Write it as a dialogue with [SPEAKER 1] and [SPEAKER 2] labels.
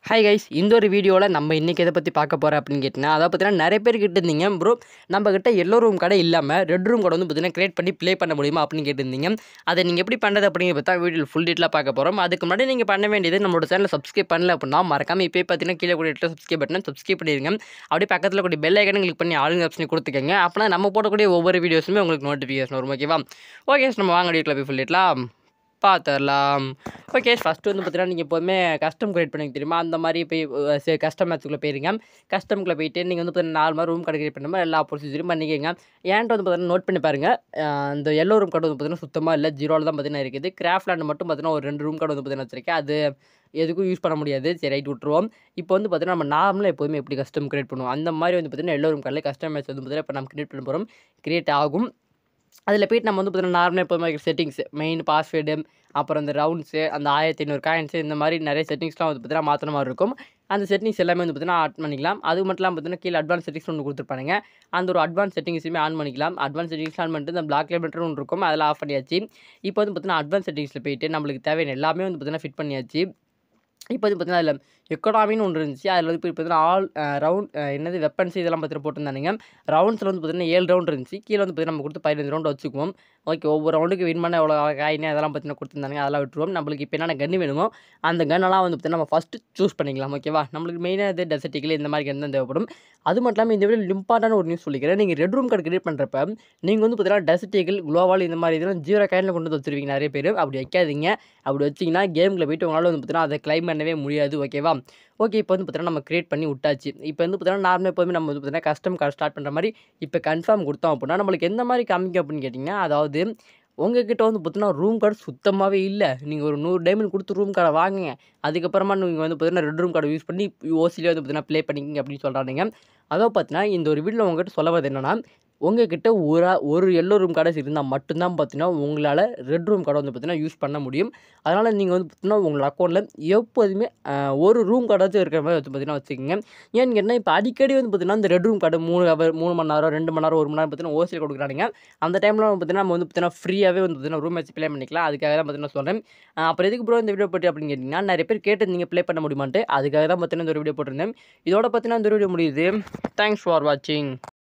[SPEAKER 1] hi guys இந்த ஒரு வீடியோவில் நம்ம இன்றைக்கி எதை பற்றி பார்க்க போகிறோம் அப்படின்னு கேட்டிங்கன்னா அதை பார்த்தீங்கன்னா நிறைய பேர் கேட்டிருந்தீங்க ப்ரோ நம்ம கிட்ட எல்லோ ரூம் கடை இல்லாமல் ரெட் ரூம் கடை வந்து பார்த்தீங்கன்னா கிரியேட் பண்ணி ப்ளே பண்ண முடியுமா அப்படின்னு கேட்டிருந்தீங்க அதை நீங்கள் எப்படி பண்ணுறது அப்படிங்கிறத பற்றி வீடியோ ஃபுல் டீட்டெயிலாக பார்க்க போகிறோம் அதுக்கு முன்னாடி நீங்கள் பண்ண வேண்டியது நம்மளோட சேனலை சப்ஸ்கிரைப் பண்ணல அப்படின்னா மறக்காம இப்போ பார்த்தீங்கன்னா கீழே கூட சப்ஸ்கிரைப் பட்டனை சப்ஸ்கிரைப் பண்ணிடுங்க அப்படியே பக்கத்தில் கூடிய பெல் ஐக்கனை கிளிக் பண்ணி ஆளுங்க ஆப்ஷனை கொடுத்துக்கங்க அப்போனா நம்ம போடக்கூடிய ஒவ்வொரு வீடியோஸுமே உங்களுக்கு நோட்டிஃபிகேஷன் வரும் ஓகேவா ஓகே நம்ம வாங்க வீட்டில் போய் ஃபுல் டீட்டெயிலாக பார்த்துடலாம் ஓகே ஃபஸ்ட்டு வந்து பார்த்தீங்கன்னா நீங்கள் எப்போதுமே கஸ்டம் கிரியேட் பண்ணி தெரியுமா அந்த மாதிரி போய் கஸ்டம் மேட்ச்சுக்குள்ளே போயிருங்க கஸ்டம்குள்ளே போயிட்டு நீங்கள் வந்து பார்த்தீங்கன்னா நாலு மாதிரி ரூம் கடை கிரியேட் பண்ணும்போது எல்லா ப்ரொசீஜரும் பண்ணிக்கோங்க ஏன்ட்டு வந்து பார்த்தீங்கன்னா நோட் பண்ணி பாருங்கள் அந்த எல்லோ ரூம் கடை வந்து பார்த்தீங்கன்னா சுத்தமாக இல்லை ஜீரோவில் தான் பார்த்தீங்கன்னா இருக்குது கிராஃப்ட் லேண்ட் மட்டும் பார்த்தீங்கன்னா ஒரு ரெண்டு ரூம் கடை வந்து பார்த்தீங்கன்னா வச்சிருக்கேன் அது எதுக்கும் யூஸ் பண்ண முடியாது சரி ரைட் விட்ருவோம் இப்போ வந்து பார்த்தீங்கன்னா நம்ம நார்மலாக எப்போதுமே எப்படி கஸ்டம் கிரியேட் பண்ணுவோம் அந்த மாதிரி வந்து பார்த்தீங்கன்னா எல்லோ ரூம் கடையில் கஸ்டம் மேட்ச் வந்து பார்த்தீங்கன்னா இப்போ நம்ம கிரியேட் பண்ண போகிறோம் கிரியேட் ஆகும் அதில் போய்ட்டு நம்ம வந்து பார்த்தீங்கன்னா நார்மலாக எப்போதுமே செட்டிங்ஸ் மெயின் பாஸ்வேர்டு அப்புறம் இந்த ரவுண்ட்ஸு அந்த ஆயிரத்தி ஐநூறு காயின்ஸு இந்த மாதிரி நிறைய செட்டிங்ஸ்லாம் வந்து பார்த்தீங்கன்னா மாற்றின மாதிரி இருக்கும் அந்த செட்டிங்ஸ் எல்லாமே வந்து பார்த்தீங்கன்னா ஆட் பண்ணிக்கலாம் அது மட்டும் இல்லாமல் பார்த்தீங்கன்னா கீழே அட்வான்ஸ் செட்டிங்ஸ் ஒன்று கொடுத்துருப்பாங்க அந்த ஒரு அட்வான்ஸ் செட்டிங்ஸுமே ஆன் பண்ணிக்கலாம் அட்வான்ஸ் செட்டிங்ஸ் ஆன் பண்ணிட்டு இந்த பிளாக் லேபட்டர் ஒன்று இருக்கும் அதில் ஆஃப் பண்ணியாச்சு இப்போ வந்து பார்த்தீங்கன்னா அட்வான்ஸ் செட்டிங்ஸில் போயிட்டு நம்மளுக்கு தேவையான எல்லாமே வந்து பார்த்தீங்கன்னா ஃபிட் பண்ணியாச்சு இப்போ வந்து பார்த்தீங்கன்னா அதில் எக்கனாமின்னு ஒன்று இருந்துச்சு அதில் வந்து இப்போ பார்த்தீங்கன்னா ஆல் ரவுண்ட் என்னது வெப்பன்ஸ் இதெல்லாம் பார்த்துட்டு போட்டிருந்தானுங்க ரவுண்ட்ஸில் வந்து பார்த்தீங்கன்னா ஏழு ரவுண்ட் இருந்துச்சு கீழே வந்து பார்த்தீங்கன்னா நம்ம கொடுத்து பதினஞ்சு ரவுண்ட் வச்சுக்குவோம் ஓகே ஒவ்வொரு ரவுண்டுக்கு வின் பண்ண எவ்வளோ காயினே அதெல்லாம் பார்த்தீங்கன்னா கொடுத்துருந்தாங்க அதெல்லாம் விட்டுருவோம் நம்மளுக்கு இப்போ என்னென்ன கன்று வேணுமோ அந்த கன்னெல்லாம் வந்து பார்த்தீங்கன்னா நம்ம ஃபஸ்ட்டு சூஸ் பண்ணிக்கலாம் ஓகேவா நம்மளுக்கு மெயினாக இது டெசர்ட்டிக்கல் இந்த மாதிரி கன் தான் தேவைப்படும் அது மட்டும் இல்லாமல் இந்த வீடியோ இம்பார்ட்டான ஒரு நியூஸ் சொல்லிக்கிறேன் நீங்கள் ரெட் ரூம் கார்டு கிரியேட் பண்ணுறப்ப நீங்கள் வந்து பார்த்தீங்கன்னா டெசர்ட்டிக்கல் குளோவால் இந்த மாதிரி இதெல்லாம் ஜீரோ காயினில் கொண்டு வந்து வச்சுருவீங்க நிறைய பேர் அப்படி வைக்காதீங்க அப்படி வச்சிங்கன்னா கேமில் போயிட்டு உங்களால் வந்து பார்த்தீங்கன்னா அதை கிளைம் பண்ணவே முடியாது ஓகேவா ஓகே இப்போ வந்து பார்த்தீங்கன்னா நம்ம கிரியேட் பண்ணி விட்டாச்சு இப்போ வந்து பார்த்தீங்கன்னா நார்மலாக எப்போதுமே நம்ம வந்து பார்த்தீங்கன்னா கஸ்டம் கார்டு ஸ்டார்ட் பண்ணுற மாதிரி இப்போ கன்ஃபார்ம் கொடுத்தோம் அப்படின்னா நம்மளுக்கு எந்த மாதிரி காமிக்கும் அப்படின்னு கேட்டிங்கன்னா அதாவது உங்ககிட்ட வந்து பார்த்தீங்கன்னா ரூம் கார்டு சுத்தமாகவே இல்லை நீங்கள் ஒரு நூறு டைமண்ட் கொடுத்து ரூம் கார்டை வாங்குங்க அதுக்கப்புறமா நீங்கள் வந்து பார்த்தீங்கன்னா ரெட் ரூம் கார்டு யூஸ் பண்ணி ஓசிலே வந்து பார்த்தீங்கன்னா ப்ளே பண்ணிக்கிங்க அப்படின்னு சொல்கிறாங்க அதோ பார்த்தீங்கன்னா இந்த ஒரு வீடியோவில் உங்ககிட்ட சொல்ல வருது என்னென்னா உங்ககிட்ட ஒரு ஒரு எல்லோ ரூம் கார்டு இருந்தால் மட்டும்தான் பார்த்தீங்கன்னா உங்களால் ரெட் ரூம் கார்டை வந்து பார்த்தீங்கன்னா யூஸ் பண்ண முடியும் அதனால் நீங்கள் வந்து பார்த்தீங்கன்னா உங்களோட அக்கௌண்ட்டில் எப்போதுமே ஒரு ரூம் கார்டாச்சும் இருக்கிற மாதிரி வச்சு பார்த்தீங்கன்னா வச்சுக்கோங்க ஏன்னு கேட்டால் இப்போ அடிக்கடி வந்து பார்த்தீங்கன்னா இந்த ரெட் ரூம் கார்டு மூணு ஹவர் மூணு மணி நேரம் ரெண்டு மணி நேரம் ஒரு மணி நேரம் பார்த்தீங்கன்னா ஓசியில் கொடுக்குறாங்க அந்த டைமில் பார்த்தீங்கன்னா நம்ம வந்து பார்த்தீங்கன்னா ஃப்ரீயாகவே வந்து பார்த்தீங்கன்னா ரூம் வச்சு ப்ளே பண்ணிக்கலாம் அதுக்காக தான் பார்த்தீங்கன்னா சொல்கிறேன் அப்புறம் எதுக்கு ப்ரோ இந்த வீடியோ போட்டு அப்படின்னு கேட்டிங்கன்னா நிறைய பேர் கேட்டு நீங்கள் ப்ளே பண்ண முடியுமான்ட்டு அதுக்காக தான் பார்த்தீங்கன்னா இந்த ஒரு வீடியோ போட்டிருந்தேன் இதோட பார்த்தீங்கன்னா இந்த வீடியோ முடியுது தேங்க்ஸ் ஃபார் வாட்சிங்